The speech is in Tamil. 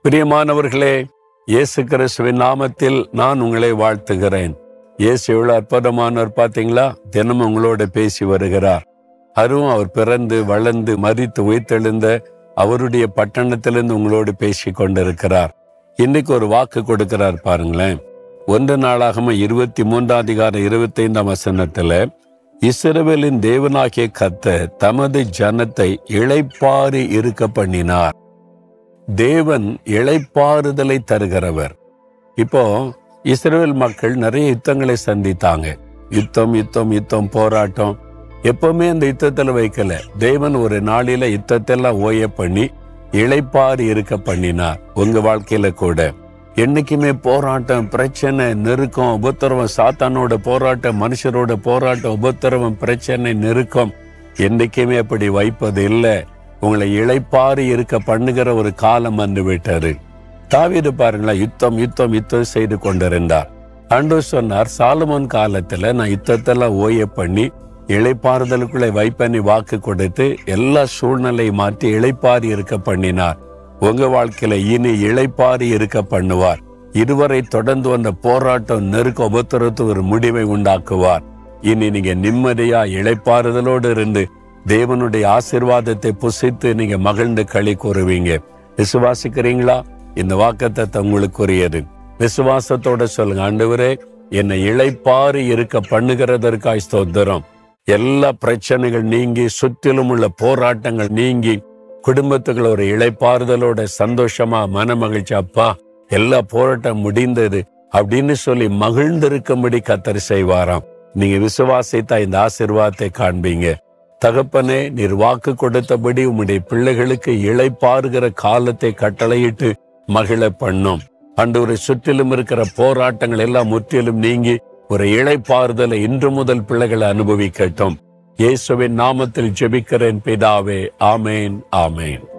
பிரியமானவர்களே இயேசு கிறிஸ்துவின் நாமத்தில் நான் உங்களை வாழ்த்துகிறேன் இயேசு எவ்வளவு அற்புதமானவர் பார்த்தீங்களா தினமும் உங்களோட பேசி வருகிறார் அதுவும் அவர் பிறந்து வளர்ந்து மரித்து உயிர்த்தெழுந்த அவருடைய பட்டணத்திலிருந்து உங்களோடு பேசி கொண்டிருக்கிறார் இன்னைக்கு ஒரு வாக்கு கொடுக்கிறார் பாருங்களேன் ஒன்று நாளாகம இருபத்தி மூன்றாம் அதிகாரம் இருபத்தி ஐந்தாம் வசனத்துல இஸ்ரவேலின் தேவனாகிய கர்த்தர் தமது ஜனத்தை இளைப்பாரி இருக்க பண்ணினார் தேவன் இளைப்பாறுதலை தருகிறவர் இப்போ இஸ்ரேல் மக்கள் நிறைய யுத்தங்களை சந்தித்தாங்க யுத்தம் யுத்தம் யுத்தம் போராட்டம் எப்பவுமே அந்த யுத்தத்துல வைக்கல தேவன் ஒரு நாளில யுத்தத்தெல்லாம் ஓய பண்ணி இளைப்பாறு இருக்க பண்ணினார் உங்க வாழ்க்கையில கூட என்னைக்குமே போராட்டம் பிரச்சனை நெருக்கம் உபத்திரவம் சாத்தானோட போராட்டம் மனுஷரோட போராட்டம் உபத்திரவம் பிரச்சனை நெருக்கம் என்னைக்குமே அப்படி வைப்பது இல்லை உங்களை இளைப்பாறு இருக்க பண்ணுகிற ஒரு காலம் வந்து விட்டாரு தாவீது பாருங்களேன் யுத்தம் யுத்தம் யுத்தம் செய்து கொண்டிருந்தார் அன்று சொன்னார் சாலமோன் காலத்துல நான் யுத்தத்தெல்லாம் ஓய பண்ணி இளைப்பாறுதலுக்குள்ளே வைப்பண்ணி வாக்கு கொடுத்து எல்லா சூழ்நிலையை மாற்றி இளைப்பாரி இருக்க பண்ணினார் உங்க வாழ்க்கையில இனி இளைப்பாரி இருக்க பண்ணுவார் இதுவரை தொடர்ந்து வந்த போராட்டம் நெருக்க உபத்திரத்து ஒரு முடிவை உண்டாக்குவார் இனி நீங்க நிம்மதியா இளைப்பாறுதலோடு இருந்து தேவனுடைய ஆசிர்வாதத்தை புசித்து நீங்க மகிழ்ந்து களி கூறுவீங்க விசுவாசிக்கிறீங்களா இந்த வாக்குத்தத்தம் உங்களுக்குரியது விசுவாசத்தோட சொல்லுங்க ஆண்டவரே என்னை இளைப்பாறு இருக்க பண்ணுகிறதற்காய் ஸ்தோத்திரம் எல்லா பிரச்சனைகள் நீங்கி சுற்றிலும் உள்ள போராட்டங்கள் நீங்கி குடும்பத்துக்குள்ள ஒரு இளைப்பாறுதலோட சந்தோஷமா மன மகிழ்ச்சி அப்பா எல்லா போராட்டம் முடிந்தது அப்படின்னு சொல்லி மகிழ்ந்திருக்கும்படி கத்தர் செய்வாராம் நீங்க விசுவாசித்தா இந்த ஆசிர்வாதத்தை காண்பீங்க தகப்பனே நீர் வாக்கு கொடுத்தபடி உம்முடைய பிள்ளைகளுக்கு இளைப்பாறுகிற காலத்தை கட்டளையிட்டு மகிழ பண்ணும் அன்று ஒரு சுற்றிலும் இருக்கிற போராட்டங்கள் எல்லாம் முற்றிலும் நீங்கி ஒரு இளைப்பாறுதலை இன்று முதல் பிள்ளைகளை அனுபவிக்கட்டும் இயேசுவின் நாமத்தில் ஜெபிக்கிறேன் பிதாவே ஆமேன் ஆமேன்